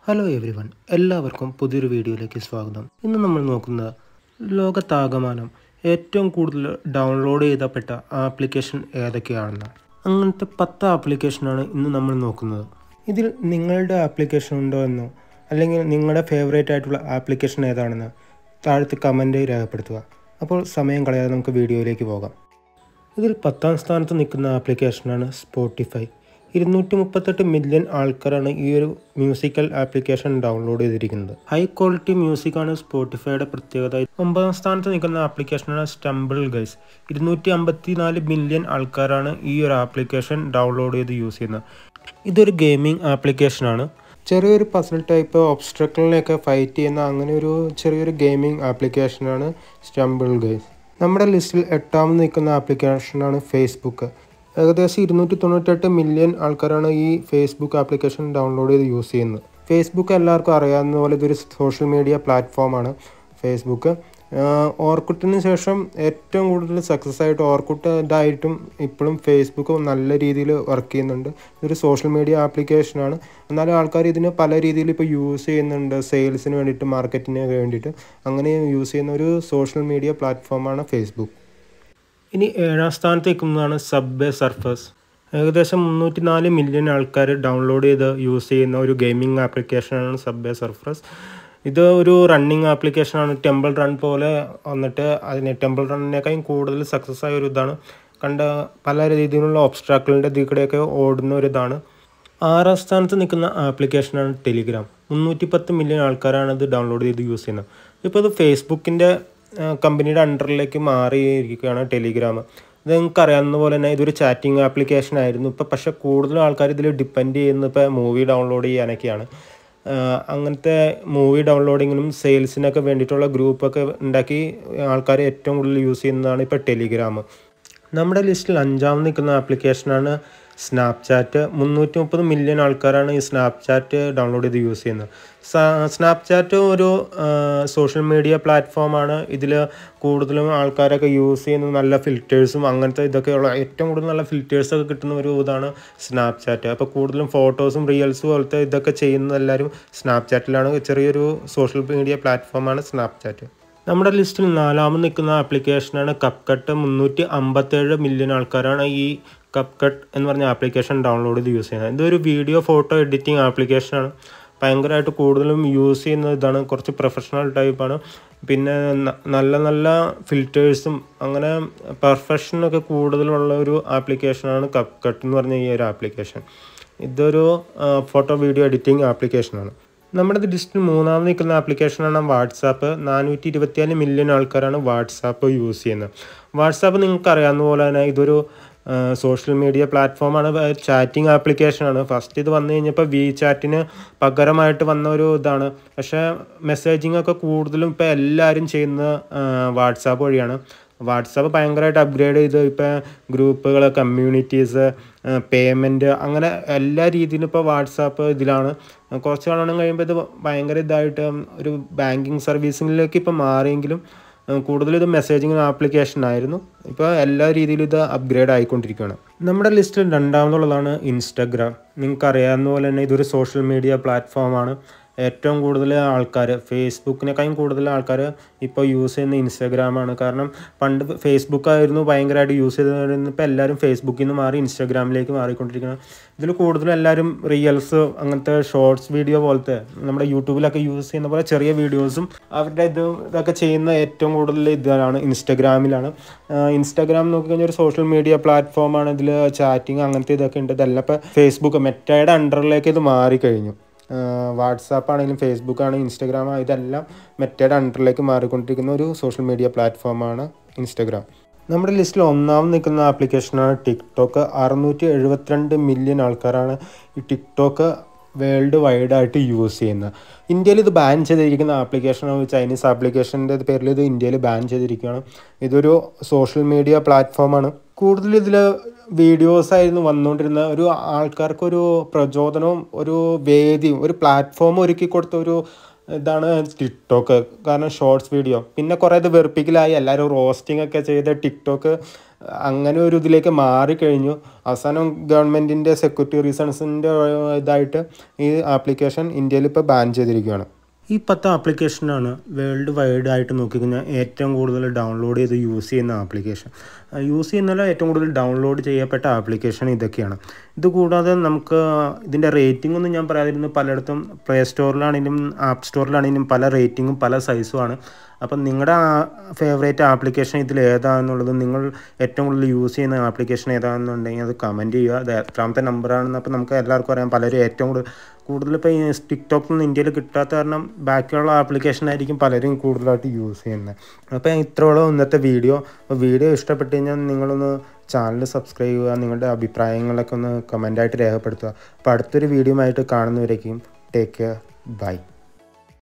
hello every one എല്ലാവർക്കും പുതിയൊരു വീഡിയോയിലേക്ക് സ്വാഗതം ഇന്ന് നമ്മൾ നോക്കുന്നത് ലോകത്താകമാനം ഏറ്റവും കൂടുതൽ ഡൗൺലോഡ് ചെയ്തപ്പെട്ട ആപ്ലിക്കേഷൻ ഏതൊക്കെയാണെന്ന് അങ്ങനത്തെ പത്ത് ആപ്ലിക്കേഷനാണ് ഇന്ന് നമ്മൾ നോക്കുന്നത് ഇതിൽ നിങ്ങളുടെ ആപ്ലിക്കേഷൻ ഉണ്ടോ എന്നോ അല്ലെങ്കിൽ നിങ്ങളുടെ ഫേവറേറ്റ് ആയിട്ടുള്ള ആപ്ലിക്കേഷൻ ഏതാണെന്ന് താഴത്ത് കമൻറ്റ് രേഖപ്പെടുത്തുക അപ്പോൾ സമയം കളയാതെ നമുക്ക് വീഡിയോയിലേക്ക് പോകാം ഇതിൽ പത്താം സ്ഥാനത്ത് നിൽക്കുന്ന ആപ്ലിക്കേഷനാണ് സ്പോട്ടിഫൈ ഇരുന്നൂറ്റി മുപ്പത്തെട്ട് മില്യൺ ആൾക്കാരാണ് ഈ ഒരു മ്യൂസിക്കൽ ആപ്ലിക്കേഷൻ ഡൗൺലോഡ് ചെയ്തിരിക്കുന്നത് ഹൈ ക്വാളിറ്റി മ്യൂസിക്കാണ് സ്പോട്ടിഫൈയുടെ പ്രത്യേകത ഒമ്പതാം സ്ഥാനത്ത് നിൽക്കുന്ന ആപ്ലിക്കേഷനാണ് സ്റ്റംബിൾ ഗൈസ് ഇരുന്നൂറ്റി അമ്പത്തി നാല് മില്യൺ ആൾക്കാരാണ് ഈ ഒരു ആപ്ലിക്കേഷൻ ഡൗൺലോഡ് ചെയ്ത് യൂസ് ചെയ്യുന്നത് ഇതൊരു ഗെയിമിംഗ് ആപ്ലിക്കേഷനാണ് ചെറിയൊരു പസിൽ ടൈപ്പ് ഒബ്സ്ട്രക്കളിനെയൊക്കെ ഫൈറ്റ് ചെയ്യുന്ന അങ്ങനെ ഒരു ചെറിയൊരു ഗെയിമിംഗ് ആപ്ലിക്കേഷനാണ് സ്റ്റംബിൾ ഗൈസ് നമ്മുടെ ലിസ്റ്റിൽ എട്ടാമത് നിൽക്കുന്ന ആപ്ലിക്കേഷനാണ് ഫേസ്ബുക്ക് ഏകദേശം ഇരുന്നൂറ്റി തൊണ്ണൂറ്റെട്ട് മില്യൺ ആൾക്കാരാണ് ഈ ഫേസ്ബുക്ക് ആപ്ലിക്കേഷൻ ഡൗൺലോഡ് ചെയ്ത് യൂസ് ചെയ്യുന്നത് ഫേസ്ബുക്ക് എല്ലാവർക്കും അറിയാവുന്ന പോലെ ഇതൊരു സോഷ്യൽ മീഡിയ പ്ലാറ്റ്ഫോമാണ് ഫേസ്ബുക്ക് ഓർക്കുട്ടിന് ശേഷം ഏറ്റവും കൂടുതൽ സക്സസ് ആയിട്ട് ഓർക്കുട്ട് ഇതായിട്ടും ഇപ്പോഴും ഫേസ്ബുക്ക് നല്ല രീതിയിൽ വർക്ക് ചെയ്യുന്നുണ്ട് ഇതൊരു സോഷ്യൽ മീഡിയ ആപ്ലിക്കേഷനാണ് എന്നാലും ആൾക്കാർ ഇതിന് പല രീതിയിൽ ഇപ്പോൾ യൂസ് ചെയ്യുന്നുണ്ട് സെയിൽസിന് വേണ്ടിയിട്ട് മാർക്കറ്റിന് വേണ്ടിയിട്ട് അങ്ങനെ യൂസ് ചെയ്യുന്ന ഒരു സോഷ്യൽ മീഡിയ പ്ലാറ്റ്ഫോമാണ് ഫേസ്ബുക്ക് ഇനി ഏഴാം സ്ഥാനത്ത് നിൽക്കുന്നതാണ് സബ്വേ സർഫസ് ഏകദേശം മുന്നൂറ്റി നാല് മില്യൺ ആൾക്കാർ ഡൗൺലോഡ് ചെയ്ത് യൂസ് ചെയ്യുന്ന ഒരു ഗെയിമിംഗ് ആപ്ലിക്കേഷനാണ് സബ്വേ സർഫസ് ഇത് ഒരു റണ്ണിങ് ആപ്ലിക്കേഷനാണ് ടെമ്പിൾ റൺ പോലെ വന്നിട്ട് അതിന് ടെമ്പിൾ റണ്ണിനേക്കാളും കൂടുതൽ സക്സസ് ആയ ഒരു ഇതാണ് കണ്ട പല രീതിയിലുള്ള ഒബ്സ്ട്രാക്കിളിൻ്റെ ഇതിൽ കൂടെയൊക്കെ ഓടുന്ന ഒരു ഇതാണ് ആറാം സ്ഥാനത്ത് നിൽക്കുന്ന ആപ്ലിക്കേഷനാണ് ടെലിഗ്രാം മുന്നൂറ്റി പത്ത് മില്യൺ ആൾക്കാരാണ് ഇത് ഡൗൺലോഡ് ചെയ്ത് യൂസ് ചെയ്യുന്നത് ഇപ്പോൾ ഇത് ഫേസ്ബുക്കിൻ്റെ കമ്പനിയുടെ അണ്ടറിലേക്ക് മാറിയിരിക്കുകയാണ് ടെലിഗ്രാം ഇത് നിങ്ങൾക്ക് അറിയാവുന്ന പോലെ തന്നെ ഇതൊരു ചാറ്റിംഗ് ആപ്ലിക്കേഷൻ ആയിരുന്നു ഇപ്പോൾ പക്ഷേ കൂടുതൽ ആൾക്കാർ ഇതിൽ ഡിപ്പെൻഡ് ചെയ്യുന്നത് ഇപ്പോൾ മൂവി ഡൗൺലോഡ് ചെയ്യാനൊക്കെയാണ് അങ്ങനത്തെ മൂവി ഡൗൺലോഡിങ്ങിനും സെയിൽസിനൊക്കെ വേണ്ടിയിട്ടുള്ള ഗ്രൂപ്പൊക്കെ ഉണ്ടാക്കി ആൾക്കാർ ഏറ്റവും കൂടുതൽ യൂസ് ചെയ്യുന്നതാണ് ഇപ്പോൾ ടെലിഗ്രാം നമ്മുടെ ലിസ്റ്റിൽ അഞ്ചാമത് നിൽക്കുന്ന ആപ്ലിക്കേഷനാണ് സ്നാപ്ചാറ്റ് മുന്നൂറ്റി മുപ്പത് മില്യൺ ആൾക്കാരാണ് ഈ സ്നാപ്ചാറ്റ് ഡൗൺലോഡ് ചെയ്ത് യൂസ് ചെയ്യുന്നത് സ്നാപ്ചാറ്റ് ഒരു സോഷ്യൽ മീഡിയ പ്ലാറ്റ്ഫോമാണ് ഇതിൽ കൂടുതലും ആൾക്കാരൊക്കെ യൂസ് ചെയ്യുന്ന നല്ല ഫിൽറ്റേഴ്സും അങ്ങനത്തെ ഇതൊക്കെയുള്ള ഏറ്റവും കൂടുതൽ നല്ല ഫിൽറ്റേഴ്സൊക്കെ കിട്ടുന്ന ഒരു ഇതാണ് സ്നാപ്ചാറ്റ് അപ്പോൾ കൂടുതലും ഫോട്ടോസും റീൽസും പോലത്തെ ഇതൊക്കെ ചെയ്യുന്നത് എല്ലാവരും സ്നാപ്ചാറ്റിലാണ് ചെറിയൊരു സോഷ്യൽ മീഡിയ പ്ലാറ്റ്ഫോമാണ് സ്നാപ്ചാറ്റ് നമ്മുടെ ലിസ്റ്റിൽ നാലാമത് നിൽക്കുന്ന ആപ്ലിക്കേഷനാണ് കപ്പ് കട്ട് മുന്നൂറ്റി അമ്പത്തേഴ് മില്യൺ ആൾക്കാരാണ് ഈ കപ്പ് കട്ട് എന്ന് പറഞ്ഞ ആപ്ലിക്കേഷൻ ഡൗൺലോഡ് ചെയ്ത് യൂസ് ചെയ്യുന്നത് ഇതൊരു വീഡിയോ ഫോട്ടോ എഡിറ്റിംഗ് ആപ്ലിക്കേഷനാണ് ഭയങ്കരമായിട്ട് കൂടുതലും യൂസ് ചെയ്യുന്ന ഇതാണ് കുറച്ച് പ്രൊഫഷണൽ ടൈപ്പാണ് പിന്നെ നല്ല നല്ല ഫിൽറ്റേഴ്സും അങ്ങനെ പെർഫെക്ഷനൊക്കെ കൂടുതലുള്ള ഒരു ആപ്ലിക്കേഷനാണ് കപ്പ് കട്ട് എന്ന് പറഞ്ഞ ഈ ഒരു ആപ്ലിക്കേഷൻ ഇതൊരു ഫോട്ടോ വീഡിയോ എഡിറ്റിംഗ് ആപ്ലിക്കേഷനാണ് നമ്മുടെ ലിസ്റ്റിൽ മൂന്നാമത് നിൽക്കുന്ന ആപ്ലിക്കേഷനാണ് വാട്സാപ്പ് നാനൂറ്റി ഇരുപത്തിനാല് മില്യൺ ആൾക്കാരാണ് വാട്സാപ്പ് യൂസ് ചെയ്യുന്നത് വാട്സാപ്പ് നിങ്ങൾക്ക് അറിയാവുന്ന പോലെ തന്നെ ഇതൊരു സോഷ്യൽ മീഡിയ പ്ലാറ്റ്ഫോമാണ് ചാറ്റിംഗ് ആപ്ലിക്കേഷനാണ് ഫസ്റ്റ് ഇത് വന്നു കഴിഞ്ഞപ്പോൾ വി ചാറ്റിന് പകരമായിട്ട് വന്ന ഒരു ഇതാണ് പക്ഷേ മെസ്സേജിങ് ഒക്കെ കൂടുതലും ഇപ്പോൾ എല്ലാവരും ചെയ്യുന്നത് വാട്സാപ്പ് വഴിയാണ് വാട്സാപ്പ് ഭയങ്കരമായിട്ട് അപ്ഗ്രേഡ് ചെയ്ത് ഇപ്പോൾ ഗ്രൂപ്പുകൾ കമ്മ്യൂണിറ്റീസ് പേയ്മെൻറ്റ് അങ്ങനെ എല്ലാ രീതിയിലും ഇപ്പോൾ വാട്സാപ്പ് ഇതിലാണ് കുറച്ച് കാലം കഴിയുമ്പോൾ ഇത് ഭയങ്കര ഇതായിട്ട് ഒരു ബാങ്കിങ് സർവീസിലേക്ക് ഇപ്പോൾ മാറിയെങ്കിലും കൂടുതൽ ഇത് മെസ്സേജിങ് ആപ്ലിക്കേഷൻ ആയിരുന്നു ഇപ്പോൾ എല്ലാ രീതിയിലും ഇത് അപ്ഗ്രേഡ് ആയിക്കൊണ്ടിരിക്കുകയാണ് നമ്മുടെ ലിസ്റ്റിൽ രണ്ടാമതുള്ളതാണ് ഇൻസ്റ്റഗ്രാം നിങ്ങൾക്ക് അറിയാവുന്ന പോലെ തന്നെ ഇതൊരു സോഷ്യൽ മീഡിയ പ്ലാറ്റ്ഫോമാണ് ഏറ്റവും കൂടുതൽ ആൾക്കാർ ഫേസ്ബുക്കിനേക്കാളും കൂടുതൽ ആൾക്കാർ ഇപ്പോൾ യൂസ് ചെയ്യുന്ന ഇൻസ്റ്റാഗ്രാമാണ് കാരണം പണ്ട് ഫേസ്ബുക്ക് ആയിരുന്നു ഭയങ്കരമായിട്ട് യൂസ് ചെയ്തിരുന്നത് ഇപ്പോൾ എല്ലാവരും ഫേസ്ബുക്കിൽ നിന്ന് മാറി ഇൻസ്റ്റാഗ്രാമിലേക്ക് മാറിക്കൊണ്ടിരിക്കണം ഇതിൽ കൂടുതലും എല്ലാവരും റീൽസ് അങ്ങനത്തെ ഷോർട്സ് വീഡിയോ പോലത്തെ നമ്മുടെ യൂട്യൂബിലൊക്കെ യൂസ് ചെയ്യുന്ന പോലെ ചെറിയ വീഡിയോസും അവരുടെ ഇത് ഇതൊക്കെ ചെയ്യുന്ന ഏറ്റവും കൂടുതൽ ഇതാണ് ഇൻസ്റ്റാഗ്രാമിലാണ് ഇൻസ്റ്റാഗ്രാം നോക്കിക്കഴിഞ്ഞാൽ ഒരു സോഷ്യൽ മീഡിയ പ്ലാറ്റ്ഫോമാണ് ഇതിൽ ചാറ്റിങ് അങ്ങനത്തെ ഇതൊക്കെ ഉണ്ട് ഇതെല്ലാം ഇപ്പോൾ ഫേസ്ബുക്ക് മെറ്റയുടെ അണ്ടറിലേക്ക് ഇത് മാറിക്കഴിഞ്ഞു വാട്സാപ്പ് ആണെങ്കിലും ഫേസ്ബുക്ക് ആണെങ്കിലും ഇൻസ്റ്റാഗ്രാം ഇതെല്ലാം മെറ്റയുടെ അണ്ടറിലേക്ക് മാറിക്കൊണ്ടിരിക്കുന്ന ഒരു സോഷ്യൽ മീഡിയ പ്ലാറ്റ്ഫോമാണ് ഇൻസ്റ്റാഗ്രാം നമ്മുടെ ലിസ്റ്റിൽ ഒന്നാമത് നിൽക്കുന്ന ആപ്ലിക്കേഷനാണ് ടിക്ടോക്ക് അറുന്നൂറ്റി എഴുപത്തിരണ്ട് മില്യൺ ആൾക്കാരാണ് ഈ ടിക്ടോക്ക് വേൾഡ് വൈഡായിട്ട് യൂസ് ചെയ്യുന്നത് ഇന്ത്യയിൽ ഇത് ബാൻ ചെയ്തിരിക്കുന്ന ആപ്ലിക്കേഷനാണ് ചൈനീസ് ആപ്ലിക്കേഷൻ്റെ പേരിൽ ഇത് ഇന്ത്യയിൽ ബാൻ ചെയ്തിരിക്കുകയാണ് ഇതൊരു സോഷ്യൽ മീഡിയ പ്ലാറ്റ്ഫോമാണ് കൂടുതൽ ഇതിൽ വീഡിയോസ് ആയിരുന്നു വന്നുകൊണ്ടിരുന്ന ഒരു ആൾക്കാർക്കൊരു പ്രചോദനവും ഒരു വേദിയും ഒരു പ്ലാറ്റ്ഫോം ഒരുക്കി കൊടുത്ത ഒരു ഇതാണ് ടിക്ടോക്ക് കാരണം ഷോർട്സ് വീഡിയോ പിന്നെ കുറേ ഇത് വെറുപ്പിക്കലായി എല്ലാവരും റോസ്റ്റിംഗ് ഒക്കെ ചെയ്ത് ടിക്ടോക്ക് അങ്ങനെ ഒരു ഇതിലേക്ക് മാറിക്കഴിഞ്ഞു അവസാനം ഗവൺമെൻറ്റിൻ്റെ സെക്യൂരിറ്റി റീസൺസിൻ്റെ ഇതായിട്ട് ഈ ആപ്ലിക്കേഷൻ ഇന്ത്യയിൽ ഇപ്പോൾ ബാൻ ചെയ്തിരിക്കുകയാണ് ഈ പത്ത് ആപ്ലിക്കേഷനാണ് വേൾഡ് വൈഡ് ആയിട്ട് നോക്കിക്കഴിഞ്ഞാൽ ഏറ്റവും കൂടുതൽ ഡൗൺലോഡ് ചെയ്ത് യൂസ് ചെയ്യുന്ന ആപ്ലിക്കേഷൻ യൂസ് ചെയ്യുന്നതിൽ ഏറ്റവും കൂടുതൽ ഡൗൺലോഡ് ചെയ്യപ്പെട്ട ആപ്ലിക്കേഷൻ ഇതൊക്കെയാണ് ഇത് കൂടാതെ നമുക്ക് ഇതിൻ്റെ റേറ്റിംഗ് ഒന്നും ഞാൻ പറയാതിരുന്നു പലയിടത്തും പ്ലേ സ്റ്റോറിലാണെങ്കിലും ആപ്പ് സ്റ്റോറിലാണെങ്കിലും പല റേറ്റിങ്ങും പല സൈസുമാണ് അപ്പം നിങ്ങളുടെ ഫേവറേറ്റ് ആപ്ലിക്കേഷൻ ഇതിൽ ഏതാണെന്നുള്ളത് നിങ്ങൾ ഏറ്റവും കൂടുതൽ യൂസ് ചെയ്യുന്ന ആപ്ലിക്കേഷൻ ഏതാണെന്നുണ്ടെങ്കിൽ അത് കമൻറ്റ് ചെയ്യുക അത് എത്രാമത്തെ നമ്പറാണെന്ന് അപ്പോൾ നമുക്ക് എല്ലാവർക്കും അറിയാം പലരും ഏറ്റവും കൂടുതൽ കൂടുതൽ ഇപ്പോൾ ഈ ടിക്ടോക്കൊന്നും ഇന്ത്യയിൽ കിട്ടാത്ത കാരണം ബാക്കിയുള്ള ആപ്ലിക്കേഷൻ ആയിരിക്കും പലരും കൂടുതലായിട്ട് യൂസ് ചെയ്യുന്നത് അപ്പോൾ ഇത്രയോളം ഇന്നത്തെ വീഡിയോ അപ്പോൾ വീഡിയോ ഇഷ്ടപ്പെട്ട് കഴിഞ്ഞാൽ നിങ്ങളൊന്ന് ചാനൽ സബ്സ്ക്രൈബ് ചെയ്യുക നിങ്ങളുടെ അഭിപ്രായങ്ങളൊക്കെ ഒന്ന് കമൻ്റായിട്ട് രേഖപ്പെടുത്തുക അപ്പോൾ അടുത്തൊരു വീഡിയോ ആയിട്ട് കാണുന്നവരേക്കും ടേക്ക് കെയർ ബൈ